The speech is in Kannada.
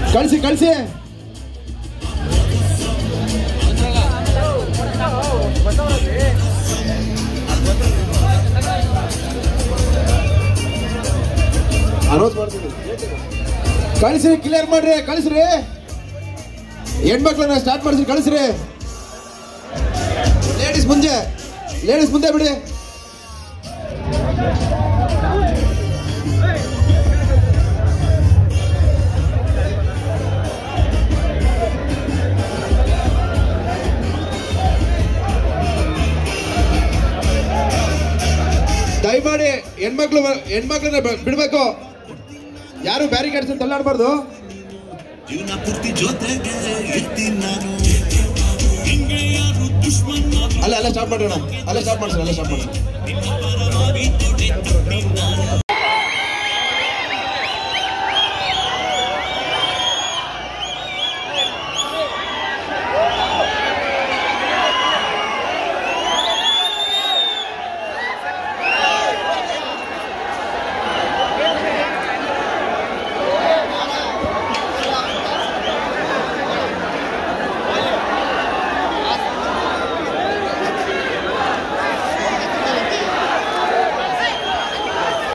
ಕಳಿಸಿ ಕಳಿಸಿ ಅನೌನ್ಸ್ ಮಾಡ್ತೀನಿ ಕಳಿಸ್ರಿ ಕ್ಲಿಯರ್ ಮಾಡ್ರಿ ಕಳಿಸ್ರಿ ಹೆಣ್ಮಕ್ಳನ್ನ ಸ್ಟಾರ್ಟ್ ಮಾಡಿಸ್ರಿ ಕಳಿಸ್ರಿ ಲೇಡೀಸ್ ಮುಂದೆ ಲೇಡೀಸ್ ಮುಂದೆ ಬಿಡಿ ದಯಮಾಡಿ ಹೆಣ್ಮಕ್ಳು ಹೆಣ್ಮಕ್ಳನ್ನ ಬ- ಬಿಡ್ಬೇಕು ಯಾರು ಬ್ಯಾರಿಕೇಡ್ಸ್ ತಳ್ಳಾಡ್ಬಾರ್ದು ಜೀವನ ಪೂರ್ತಿ ಜೊತೆಗೆ ಇರ್ತೀನಿ ನಾನು ಹಿಂಗೆ ಯಾರು ದುಶ್ಮನ್ ಅಲ್ಲ ಅಲ್ಲ ಸ್ಟಾರ್ಟ್ ಮಾಡೋಣ ಅಲ್ಲ ಸ್ಟಾರ್ಟ್ ಮಾಡ್ಸೋಣ ಅಲ್ಲ ಸ್ಟಾರ್ಟ್ ಮಾಡೋಣ